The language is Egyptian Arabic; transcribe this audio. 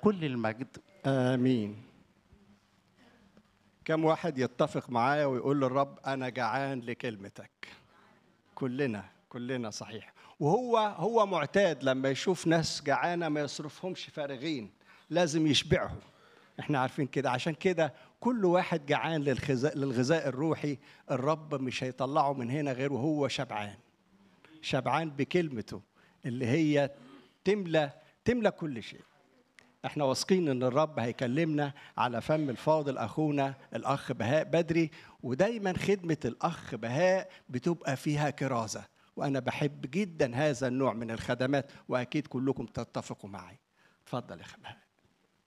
كل المجد امين كم واحد يتفق معايا ويقول للرب انا جعان لكلمتك كلنا كلنا صحيح وهو هو معتاد لما يشوف ناس جعانه ما يصرفهمش فارغين لازم يشبعهم احنا عارفين كده عشان كده كل واحد جعان للغذاء للغذاء الروحي الرب مش هيطلعه من هنا غير وهو شبعان شبعان بكلمته اللي هي تملى تملى كل شيء احنا واثقين ان الرب هيكلمنا على فم الفاضل اخونا الاخ بهاء بدري ودايما خدمه الاخ بهاء بتبقى فيها كرازه وانا بحب جدا هذا النوع من الخدمات واكيد كلكم تتفقوا معي اتفضل يا اخ بهاء